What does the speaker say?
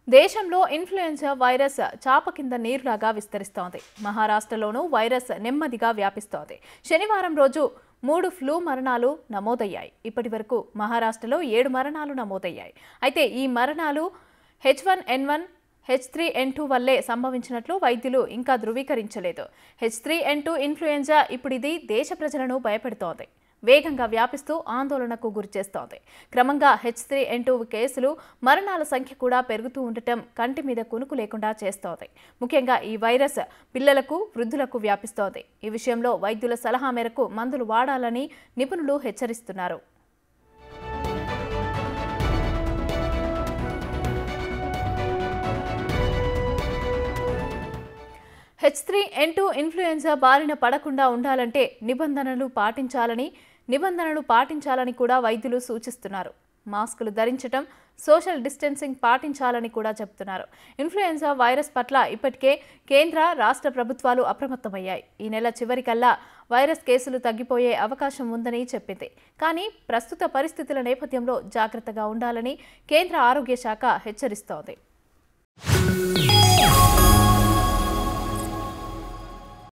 దేశంలో influenza virus చాప కింద నీరులాగా విస్తరిస్తోంది మహారాష్ట్రలోనూ వైరస్ నెమ్మదిగా వ్యాపిస్తోంది శనివారం రోజు మూడు ఫ్లూ మరణాలు నమోదయ్యాయి ఇప్పటి వరకు మహారాష్ట్రలో ఏడు మరణాలు నమోదయ్యాయి అయితే ఈ మరణాలు H one N one H three N two వల్లే సంభవించినట్లు వైద్యులు ఇంకా ధృవీకరించలేదు H three N two influenza ఇప్పుడు ఇది దేశ ప్రజలను భయపెడుతోంది వేగంగా వ్యాపిస్తూ ఆందోళనకు గురిచేస్తోంది క్రమంగా హెచ్ త్రీ ఎన్ టూ కేసులు మరణాల సంఖ్య కూడా పెరుగుతూ ఉండటం కంటి మీద కునుకు లేకుండా చేస్తోంది ముఖ్యంగా ఈ వైరస్ పిల్లలకు వృద్ధులకు వ్యాపిస్తోంది ఈ విషయంలో వైద్యుల సలహా మేరకు మందులు వాడాలని నిపుణులు హెచ్చరిస్తున్నారు H three N two influenza బారిన పడకుండా ఉండాలంటే నిబంధనలు పాటించాలని నిబంధనలు పాటించాలని కూడా వైద్యులు సూచిస్తున్నారు మాస్కులు ధరించటం సోషల్ డిస్టెన్సింగ్ పాటించాలని కూడా చెబుతున్నారు ఇన్ఫ్లుయెన్జా వైరస్ పట్ల ఇప్పటికే కేంద్ర రాష్ట్ర ప్రభుత్వాలు అప్రమత్తమయ్యాయి ఈ నెల చివరికల్లా వైరస్ కేసులు తగ్గిపోయే అవకాశం ఉందని చెప్పింది కానీ ప్రస్తుత పరిస్థితుల నేపథ్యంలో జాగ్రత్తగా ఉండాలని కేంద్ర ఆరోగ్య శాఖ హెచ్చరిస్తోంది